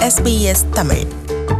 SBS Tamil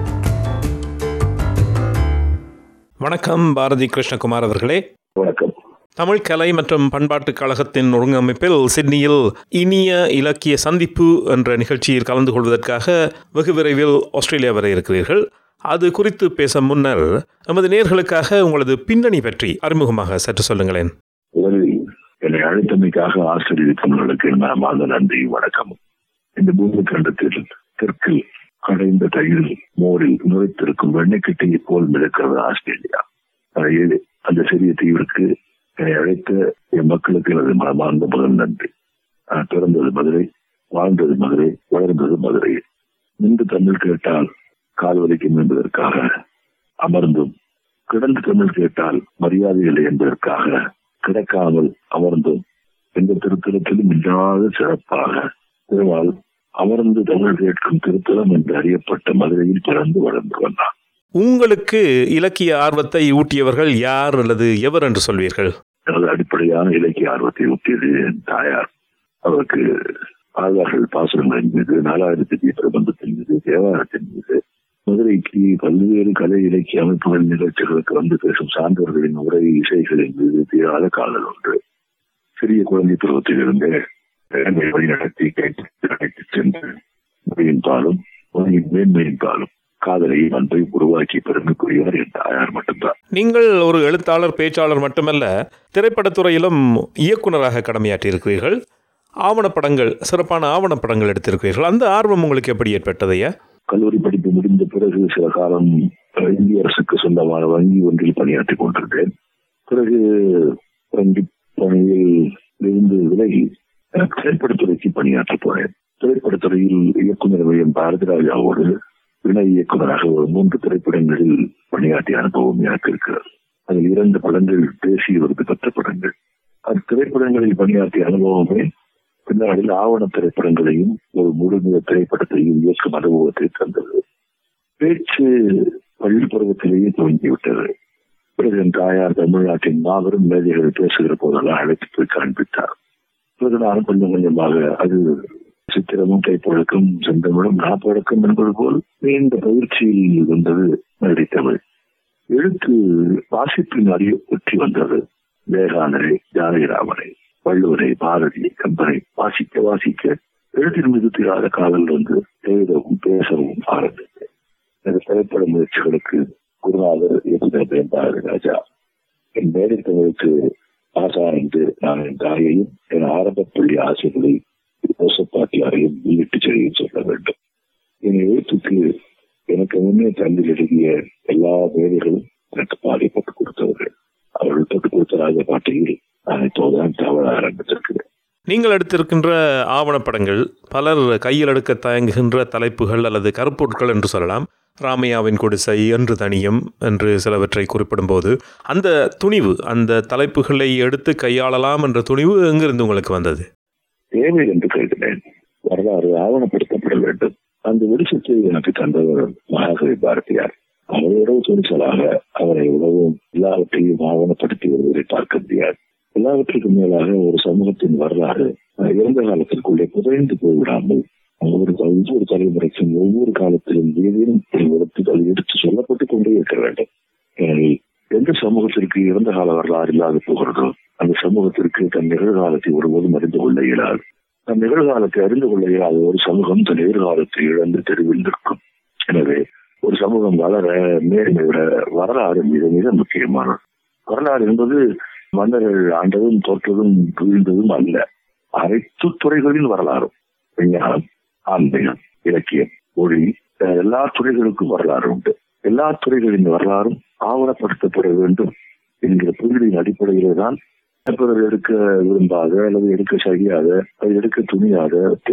வணக்கம் பாரதி கிருஷ்ணகுமார் அவர்களே வணக்கம் தமிழ் கலை மற்றும் பண்பாட்டுக் கழகத்தின் ஒருங்கமைப்பில் சிட்னியில் இனிய இலக்கிய சந்திப்பு என்ற நிகழ்ச்சியில் கலந்து கொள்வதற்காக வெகு விரைவில் ஆஸ்திரேலியா வர இருக்கிறீர்கள் அது குறித்து பேச முன்னர் நமது நேர்களுக்காக உங்களது பின்னணி பற்றி அறிமுகமாக சற்று சொல்லுங்களேன் முதலில் என்னை அழைத்தமைக்காக ஆசிரியர் தமிழர்களுக்கு மனமார்ந்த நன்றி வணக்கம் இந்த பூமி கண்டத்தில் தெற்கில் கடைந்த தயிர் மோரில் நுழைத்திருக்கும் வெண்ணெய்க்கிட்டையை போல் மிதக்கிறது ஆஸ்திரேலியா அதையே அந்த சிறிய தீவிற்கு என்னை அழைத்த என் மக்களுக்கு எனது மனமார்ந்த முதல் நன்றி நான் பிறந்தது மதுரை வாழ்ந்தது மதுரை வளர்ந்தது மதுரை நின்று தமிழ் கேட்டால் கால் வலிக்கும் என்பதற்காக அமர்ந்தும் கிடந்து தமிழ் கேட்டால் மரியாதை இல்லை என்பதற்காக கிடக்காமல் அமர்ந்தும் எந்த திருத்தலத்திலும் இல்லாத சிறப்பாக திருமால் அமர்ந்து தமிழ் கேட்கும் திருத்தலம் என்று அறியப்பட்ட மதுரையில் பிறந்து வளர்ந்து வந்தார் உங்களுக்கு இலக்கிய ஆர்வத்தை ஊட்டியவர்கள் யார் அல்லது எவர் என்று சொல்வீர்கள் எனது அடிப்படையான இலக்கிய ஆர்வத்தை ஊட்டியது என் தாயார் அவருக்கு ஆழ்வார்கள் பாசுரங்களின் மீது நாலாயிரத்தி பிரபந்தத்தின் மீது தேவாரத்தின் மீது மதுரைக்கு பல்வேறு கலை இலக்கிய அமைப்புகள் நிகழ்ச்சிகளுக்கு வந்து பேசும் சான்றோர்களின் உரை இசைகளின் மீது தீராத காதல் ஒன்று சிறிய குழந்தை பருவத்திலிருந்தே என்னை வழிநடத்தி கேட்டு அழைத்து சென்று மொழியின் பாலும் மொழியின் மேன்மையின் பாலும் காதலையும் அன்பை உருவாக்கி பெருமைக்குரியவர் என் தாயார் மட்டும்தான் நீங்கள் ஒரு எழுத்தாளர் பேச்சாளர் மட்டுமல்ல திரைப்படத்துறையிலும் இயக்குனராக கடமையாற்றியிருக்கிறீர்கள் ஆவணப்படங்கள் சிறப்பான ஆவணப்படங்கள் எடுத்திருக்கிறீர்கள் அந்த ஆர்வம் உங்களுக்கு எப்படி ஏற்பட்டதையா கல்லூரி படிப்பு முடிந்த பிறகு சில காலம் அஹ், இந்திய அரசுக்கு சொந்தமான வங்கி ஒன்றில் பணியாற்றிக் கொண்டிருந்தேன் பிறகு வங்கி பணியில் இருந்து விலகி அஹ், திரைப்படத்துறைக்கு பணியாற்ற போனேன் திரைப்படத்துறையில் இயக்குனர் எம் பாரதிராஜாவோடு இணை இயக்குனராக ஒரு மூன்று திரைப்படங்களில் பணியாற்றிய அனுபவம் எனக்கு இருக்கிறது அதில் இரண்டு படங்கள் தேசிய விருது பெற்ற படங்கள் அது திரைப்படங்களில் பணியாற்றிய அனுபவமே பின்னாளில் ஆவண திரைப்படங்களையும் ஒரு முழுமைய திரைப்படத்தையும் இயக்கும் அனுபவத்தை தந்தது பேச்சு பள்ளி பருவத்திலேயே துவங்கிவிட்டது பிறகு என் தாயார் தமிழ்நாட்டின் மாபெரும் மேதைகள் பேசுகிற போதெல்லாம் அழைத்து போய் காண்பித்தார் பிறகு நானும் கொஞ்சம் கொஞ்சமாக அது சித்திரமும் கைப்பழக்கம் செந்தமிழும் நாப்பழக்கம் என்பது போல் நீண்ட பயிற்சியில் வந்தது மேடை தமிழ் எழுத்து வாசிப்பின் அறிய ஒற்றி வந்தது விவேகானரை ஜானகிராமனை வள்ளுவரை பாரதி கம்பனை வாசிக்க வாசிக்க எழுத்தின் மீது தீராத காதல் வந்து எழுதவும் பேசவும் ஆரம்பித்தேன் இந்த திரைப்பட முயற்சிகளுக்கு குருநாதர் இயக்குனர் என் பாரதி ராஜா என் மேடை தமிழுக்கு ஆசா என்று நான் என் தாயையும் என் ஆரம்ப பள்ளி ஆசைகளை யோசப்பாட்டியாரையும் உள்ளிட்டு செய்யும் சொல்ல வேண்டும் என் எழுத்துக்கு எனக்கு முன்னே தமிழ் எழுதிய எல்லா மேடைகளும் எனக்கு பாடி போட்டு கொடுத்தவர்கள் அவர்கள் போட்டு கொடுத்த ராஜ பாட்டையில் நான் இப்போதுதான் தவற ஆரம்பித்திருக்கிறேன் நீங்கள் எடுத்திருக்கின்ற ஆவணப்படங்கள் பலர் கையில் எடுக்க தயங்குகின்ற தலைப்புகள் அல்லது கருப்பொருட்கள் என்று சொல்லலாம் ராமையாவின் குடிசை என்று தனியும் என்று சிலவற்றை குறிப்பிடும்போது அந்த துணிவு அந்த தலைப்புகளை எடுத்து கையாளலாம் என்ற துணிவு எங்கிருந்து உங்களுக்கு வந்தது தேவை என்று கருதினேன் வரலாறு ஆவணப்படுத்தப்பட வேண்டும் அந்த வெளிச்சத்தை எனக்கு தந்தவர் மகாகவி பாரதியார் அவரோட துணிச்சலாக அவரை உலகம் எல்லாவற்றையும் ஆவணப்படுத்தி வருவதை பார்க்க முடியாது எல்லாவற்றுக்கும் மேலாக ஒரு சமூகத்தின் வரலாறு அஹ், இறந்த காலத்திற்குள்ளே புதைந்து போய்விடாமல் ஒவ்வொரு ஒவ்வொரு தலைமுறைக்கும் ஒவ்வொரு காலத்திலும் ஏதேனும் ஒரு விதத்தில் எடுத்து சொல்லப்பட்டுக் கொண்டே இருக்க வேண்டும் எனவே எந்த சமூகத்திற்கு இறந்த கால வரலாறு இல்லாது போகிறதோ அந்த சமூகத்திற்கு தன் நிகழ்காலத்தை ஒருபோதும் அறிந்து கொள்ள இயலாது தன் நிகழ்காலத்தை அறிந்து கொள்ள இயலாத ஒரு சமூகம் தன் எதிர்காலத்தை இழந்து தெருவில் நிற்கும் எனவே ஒரு சமூகம் வளர மேன்மை விட வரலாறு மிக மிக முக்கியமானது வரலாறு என்பது மன்னர்கள் ஆண்டதும் தோற்றதும் வீழ்ந்ததும் அல்ல அனைத்து துறைகளின் வரலாறும் விஞ்ஞானம் ஆன்மீகம் இலக்கியம் மொழி என எல்லா துறைகளுக்கும் வரலாறு உண்டு எல்லா துறைகளின் வரலாறும் ஆவணப்படுத்தப்பட வேண்டும் என்கிற புரிதலின் அடிப்படையிலே தான் பிறர் எடுக்க விரும்பாத அல்லது எடுக்க சகியாத அது எடுக்க துணியாத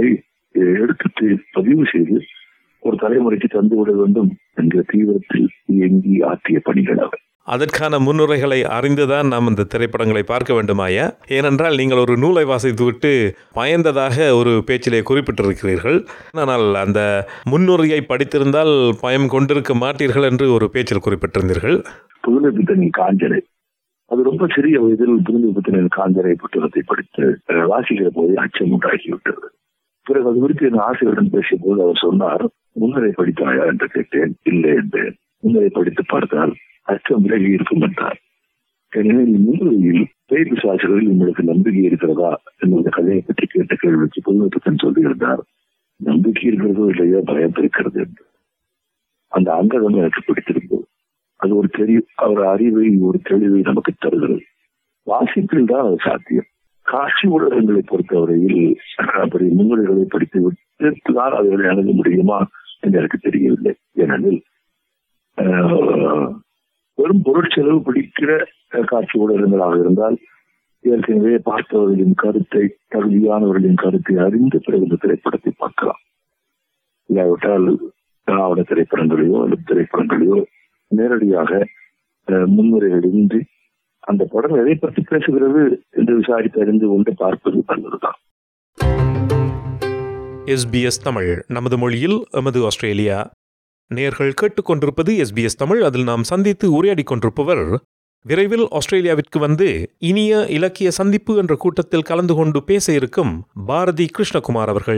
எடுத்து பதிவு செய்து ஒரு தலைமுறைக்கு தந்துவிட வேண்டும் என்ற தீவிரத்தில் இயங்கி ஆற்றிய பணிகள் அவை அதற்கான முன்னுரைகளை அறிந்துதான் நாம் இந்த திரைப்படங்களை பார்க்க வேண்டுமாயா ஏனென்றால் நீங்கள் ஒரு நூலை வாசித்துவிட்டு பயந்ததாக ஒரு பேச்சிலே குறிப்பிட்டிருக்கிறீர்கள் ஆனால் அந்த முன்னுரையை படித்திருந்தால் பயம் கொண்டிருக்க மாட்டீர்கள் என்று ஒரு பேச்சில் குறிப்பிட்டிருந்தீர்கள் புதுமை பித்தனின் காஞ்சனை அது ரொம்ப சிறிய வயதில் புதுமை பித்தனின் காஞ்சனை புத்தகத்தை படித்து அஹ், வாசிக்கிற போது அச்சம் உண்டாகிவிட்டது பிறகு அது குறித்து என் ஆசிரியரிடம் பேசிய போது அவர் சொன்னார் முன்னரை படித்தாயா என்று கேட்டேன் இல்லை என்றேன் முன்னரை படித்து பார்த்தால் அச்சம் விலகி இருக்கும் என்றார் எனவே முன்னுரையில் பேய் பிசாசுகளில் உங்களுக்கு நம்பிக்கை இருக்கிறதா என்ற கதையை பற்றி கேட்ட கேள்விக்கு பொதுமக்கள் சொல்லியிருந்தார் நம்பிக்கை இருக்கிறதோ இல்லையோ பயம் இருக்கிறது என்று அந்த அங்கதம் எனக்கு பிடித்திருந்தது அது ஒரு தெரி ஒரு அறிவை ஒரு தெளிவை நமக்கு தருகிறது வாசிப்பில் தான் அது சாத்தியம் காட்சி ஊடகங்களை பொறுத்தவரையில் அப்படி முன்னுரைகளை படித்து விட்டு தான் அதுகளை அணுக முடியுமா என்று எனக்கு தெரியவில்லை ஏனெனில் ஆஹ், வெறும் பொருட்செலவு பிடிக்கிற அஹ், காட்சி ஊடகங்களாக இருந்தால் ஏற்கனவே பார்த்தவர்களின் கருத்தை தகுதியானவர்களின் கருத்தை அறிந்து பிறகு இந்த திரைப்படத்தை பார்க்கலாம் இல்லாவிட்டால் திராவிட திரைப்படங்களையோ அல்லது திரைப்படங்களையோ நேரடியாக அஹ், முன்னுரைகளின்றி அந்த படம் எதை பற்றி பேசுகிறது என்று விசாரித்து அறிந்து கொண்டு பார்ப்பது நல்லதுதான் எஸ்பிஎஸ் தமிழ் நமது மொழியில் எமது ஆஸ்திரேலியா நேர்கள் கேட்டுக்கொண்டிருப்பது எஸ்பிஎஸ் தமிழ் அதில் நாம் சந்தித்து உரையாடிக் கொண்டிருப்பவர் விரைவில் ஆஸ்திரேலியாவிற்கு வந்து இனிய இலக்கிய சந்திப்பு என்ற கூட்டத்தில் கலந்து கொண்டு பேச இருக்கும் பாரதி கிருஷ்ணகுமார் அவர்கள்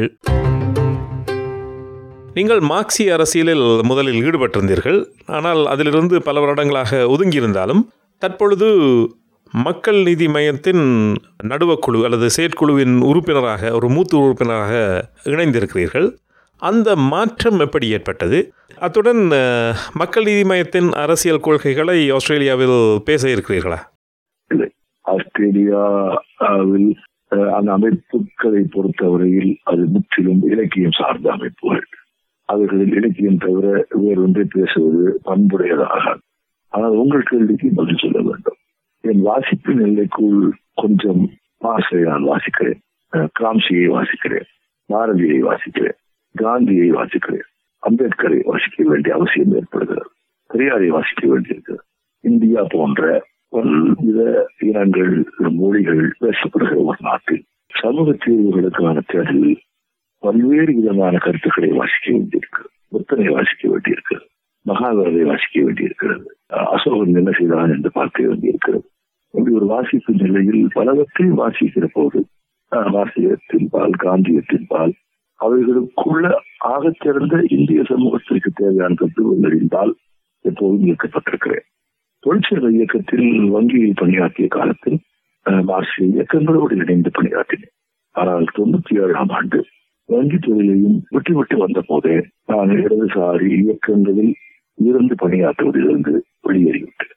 நீங்கள் மார்க்சிய அரசியலில் முதலில் ஈடுபட்டிருந்தீர்கள் ஆனால் அதிலிருந்து பல வருடங்களாக ஒதுங்கியிருந்தாலும் தற்பொழுது மக்கள் நீதி மையத்தின் நடுவக்குழு அல்லது செயற்குழுவின் உறுப்பினராக ஒரு மூத்த உறுப்பினராக இணைந்திருக்கிறீர்கள் அந்த மாற்றம் எப்படி ஏற்பட்டது அத்துடன் அஹ், மக்கள் நீதி மையத்தின் அரசியல் கொள்கைகளை ஆஸ்திரேலியாவில் பேச இருக்கிறீர்களா ஆஸ்திரேலியாவில் அஹ், அந்த அமைப்புகளை பொறுத்தவரையில் அது முற்றிலும் இலக்கியம் சார்ந்த அமைப்புகள் அவர்களில் இலக்கியம் தவிர வேறொன்றை பேசுவது பண்புடையதாக ஆனால் உங்கள் கேள்விக்கு பதில் சொல்ல வேண்டும் என் வாசிப்பின் எல்லைக்குள் கொஞ்சம் மாசை நான் வாசிக்கிறேன் அஹ், கிராம்சியை வாசிக்கிறேன் பாரதியை வாசிக்கிறேன் காந்தியை வாசிக்கிறேன் அம்பேத்கரை வாசிக்க வேண்டிய அவசியம் ஏற்படுகிறது பெரியாரை வாசிக்க வேண்டியிருக்கிறது இந்தியா போன்ற பல்வித இனங்கள் மொழிகள் பேசப்படுகிற ஒரு நாட்டில் சமூக தீர்வுகளுக்கான தேடலில் பல்வேறு விதமான கருத்துக்களை வாசிக்க வேண்டியிருக்கிறது புத்தனை வாசிக்க வேண்டியிருக்கிறது மகாவீரரை வாசிக்க வேண்டியிருக்கிறது அஹ் அசோகன் என்ன செய்தான் என்று பார்க்க வேண்டியிருக்கிறது இப்படி ஒரு வாசிப்பு நிலையில் பலவற்றை வாசிக்கிற போது அஹ் மார்க்சியத்தின் பால் காந்தியத்தின் பால் அவைகளுக்குள்ள ஆகச் சிறந்த இந்திய சமூகத்திற்கு தேவையான தத்துவங்கள் இருந்தால் எப்போதும் ஈர்க்கப்பட்டிருக்கிறேன் தொழிற்சங்க இயக்கத்தில் வங்கியில் பணியாற்றிய காலத்தில் அஹ், மார்க்சிய இயக்கங்களோடு இணைந்து பணியாற்றினேன் ஆனால் தொண்ணூத்தி ஏழாம் ஆண்டு வங்கி தொழிலையும் விட்டு விட்டு வந்த போதே நான் இடதுசாரி இயக்கங்களில் இருந்து பணியாற்றுவதிலிருந்து வெளியேறிவிட்டேன்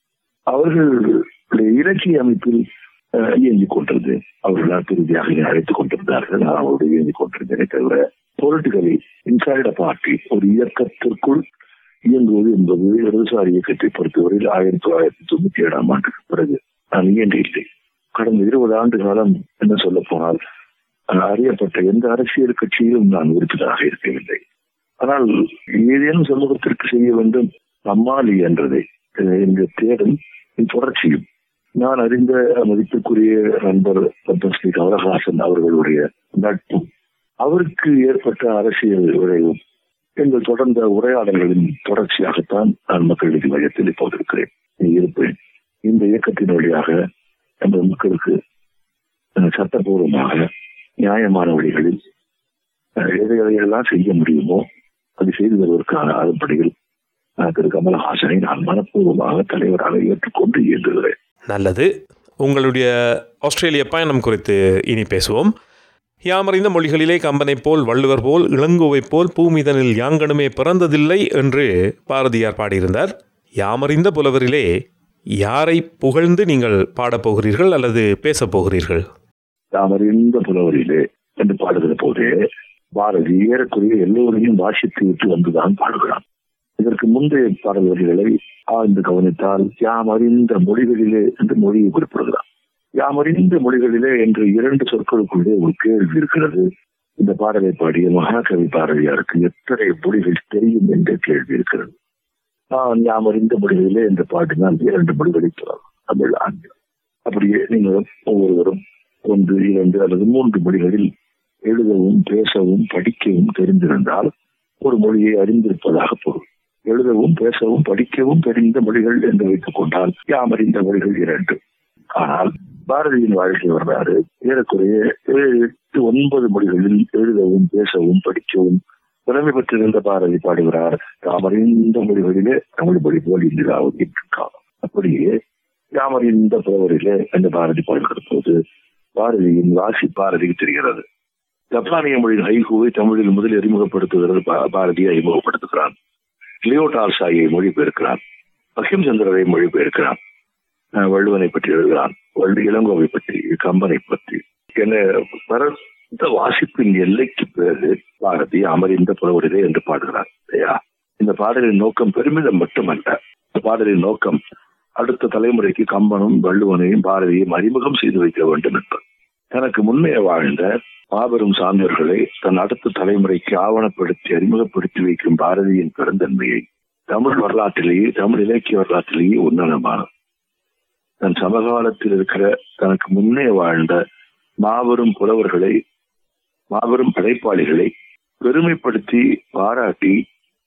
அவர்களுடைய இலக்கிய அமைப்பில் அஹ், இயங்கிக் கொண்டிருந்தேன் அவர்கள் ரீதியாக என்னை அழைத்துக் கொண்டிருந்தார்கள் நான் அவரோடு இயங்கிக் கொண்டிருந்தேனே தவிர பொலிட்டிக்கலி இன்சைட் பார்ட்டி ஒரு இயக்கத்திற்குள் இயங்குவது என்பது இடதுசாரி இயக்கத்தை பொறுத்தவரையில் ஆயிரத்தி தொள்ளாயிரத்தி தொண்ணூத்தி ஏழாம் ஆண்டுக்கு பிறகு நான் இயங்க இல்லை கடந்த இருபது ஆண்டு காலம் என்ன சொல்ல போனால் அஹ், அறியப்பட்ட எந்த அரசியல் கட்சியிலும் நான் உறுப்பினராக இருக்கவில்லை ஆனால் ஏதேனும் சமூகத்திற்கு செய்ய வேண்டும் நம்மால் என்றதை இந்த தேடல் தொடர்ச்சியும் நான் அறிந்த மதிப்பிற்குரிய நண்பர் பத்மஸ்ரீ கமலஹாசன் அவர்களுடைய நட்பு அவருக்கு ஏற்பட்ட அரசியல் விளைவும் எங்கள் தொடர்ந்த உரையாடல்களின் தொடர்ச்சியாகத்தான் நான் மக்கள் நீதி மையத்தில் இப்போது இருக்கிறேன் இருப்பேன் இந்த இயக்கத்தின் வழியாக நமது மக்களுக்கு அஹ், சட்டபூர்வமாக நியாயமான வழிகளில் அஹ், எதை எதையெல்லாம் செய்ய முடியுமோ அது செய்து வருவதற்கான அடிப்படையில் அஹ், திரு கமலஹாசனை நான் மனப்பூர்வமாக தலைவராக ஏற்றுக்கொண்டு இயங்குகிறேன் நல்லது உங்களுடைய ஆஸ்திரேலிய பயணம் குறித்து இனி பேசுவோம் யாமறிந்த மொழிகளிலே கம்பனை போல் வள்ளுவர் போல் இளங்கோவை போல் பூமிதனில் யாங்கனுமே பிறந்ததில்லை என்று பாரதியார் பாடியிருந்தார் யாமறிந்த புலவரிலே யாரை புகழ்ந்து நீங்கள் பாடப் போகிறீர்கள் அல்லது பேசப் போகிறீர்கள் நாம் அறிந்த புலவரிலே என்று பாடுகிற போதே பாரதி ஏறக்குறைய எல்லோரையும் வாசித்து விட்டு வந்துதான் பாடுகிறான் இதற்கு முந்தைய பாடல் வரிகளை ஆழ்ந்து கவனித்தால் யாம் அறிந்த மொழிகளிலே என்று மொழியை குறிப்பிடுகிறான் யாம் அறிந்த மொழிகளிலே என்று இரண்டு சொற்களுக்குள்ளே ஒரு கேள்வி இருக்கிறது இந்த பாடலை பாடிய மகாகவி பாரதியாருக்கு எத்தனை மொழிகள் தெரியும் என்ற கேள்வி இருக்கிறது நான் யாம் அறிந்த மொழிகளிலே என்று பாடினால் இரண்டு மொழிகளை சொல்லலாம் தமிழ் ஆங்கிலம் அப்படியே நீங்களும் ஒவ்வொருவரும் ஒன்று இரண்டு அல்லது மூன்று மொழிகளில் எழுதவும் பேசவும் படிக்கவும் தெரிந்திருந்தால் ஒரு மொழியை அறிந்திருப்பதாக பொருள் எழுதவும் பேசவும் படிக்கவும் தெரிந்த மொழிகள் என்று வைத்துக் கொண்டால் யாம் அறிந்த மொழிகள் இரண்டு ஆனால் பாரதியின் வாழ்க்கை வரலாறு ஏறக்குறைய ஏழு எட்டு ஒன்பது மொழிகளில் எழுதவும் பேசவும் படிக்கவும் திறமை பெற்றிருந்த பாரதி பாடுகிறார் தாமறிந்த மொழிகளிலே தமிழ் மொழி போல் இந்திராவும் இருக்கான் அப்படியே யாமறிந்த புலவரிலே அந்த பாரதி பாடுகிற போது பாரதியின் வாசி பாரதிக்கு தெரிகிறது ஜப்பானிய மொழியின் ஹைகூவை தமிழில் முதலில் அறிமுகப்படுத்துகிறது பா- பாரதியை அறிமுகப்படுத்துகிறான் லியோ டால்சாயை மொழிபெயர்க்கிறான் பகிம் சந்திரரை மொழிபெயர்க்கிறான் அஹ் வள்ளுவனை பற்றி எழுதுகிறான் வள்ளு இளங்கோவை பற்றி கம்பனை பற்றி என பரந்த வாசிப்பின் எல்லைக்கு பிறகு பாரதி அமரிந்த புலவரிலே என்று பாடுகிறார் இல்லையா இந்த பாடலின் நோக்கம் பெருமிதம் மட்டுமல்ல இந்த பாடலின் நோக்கம் அடுத்த தலைமுறைக்கு கம்பனும் வள்ளுவனையும் பாரதியும் அறிமுகம் செய்து வைக்க வேண்டும் என்பது தனக்கு முன்னே வாழ்ந்த மாபெரும் சான்றோர்களை தன் அடுத்த தலைமுறைக்கு ஆவணப்படுத்தி அறிமுகப்படுத்தி வைக்கும் பாரதியின் பெருந்தன்மையை தமிழ் வரலாற்றிலேயே தமிழ் இலக்கிய வரலாற்றிலேயே உன்னதமானது தன் சமகாலத்தில் இருக்கிற தனக்கு முன்னே வாழ்ந்த மாபெரும் புலவர்களை மாபெரும் படைப்பாளிகளை பெருமைப்படுத்தி பாராட்டி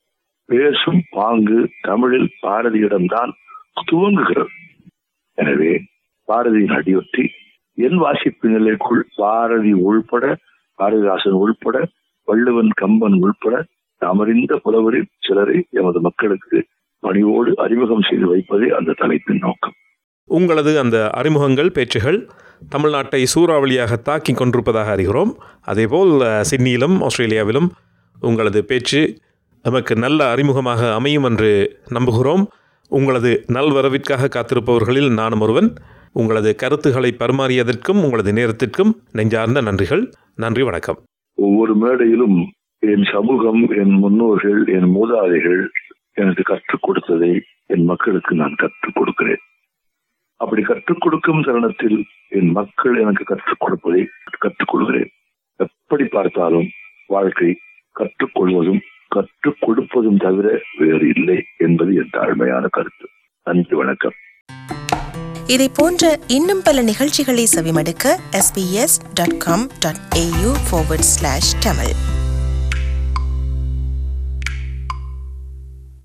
பேசும் பாங்கு தமிழில் பாரதியிடம்தான் துவங்குகிறது எனவே பாரதியின் அடியொற்றி என் வாசிப்பு நிலைக்குள் பாரதி உள்பட பாரதிதாசன் உள்பட வள்ளுவன் கம்பன் உள்பட அமரிந்த புலவரில் சிலரை எமது மக்களுக்கு பணிவோடு அறிமுகம் செய்து வைப்பதே அந்த தலைப்பின் நோக்கம் உங்களது அந்த அறிமுகங்கள் பேச்சுகள் தமிழ்நாட்டை சூறாவளியாக தாக்கி கொண்டிருப்பதாக அறிகிறோம் அதேபோல் அஹ், சிட்னியிலும் ஆஸ்திரேலியாவிலும் உங்களது பேச்சு நமக்கு நல்ல அறிமுகமாக அமையும் என்று நம்புகிறோம் உங்களது நல்வரவிற்காக காத்திருப்பவர்களில் நானும் ஒருவன் உங்களது கருத்துக்களை பரிமாறியதற்கும் உங்களது நேரத்திற்கும் நெஞ்சார்ந்த நன்றிகள் நன்றி வணக்கம் ஒவ்வொரு மேடையிலும் என் சமூகம் என் முன்னோர்கள் என் மூதாதைகள் எனக்கு கற்றுக் கொடுத்ததை என் மக்களுக்கு நான் கற்றுக் கொடுக்கிறேன் அப்படி கற்றுக் கொடுக்கும் தருணத்தில் என் மக்கள் எனக்கு கற்றுக் கொடுப்பதை கற்றுக் கொள்கிறேன் எப்படி பார்த்தாலும் வாழ்க்கை கற்றுக்கொள்வதும் கற்றுக் கொடுப்பதும் தவிர வேறு இல்லை என்பது என் தாழ்மையான கருத்து நன்றி வணக்கம் இதை போன்ற இன்னும் பல நிகழ்ச்சிகளை செவிமடுக்க sbs.com.au forward slash tamil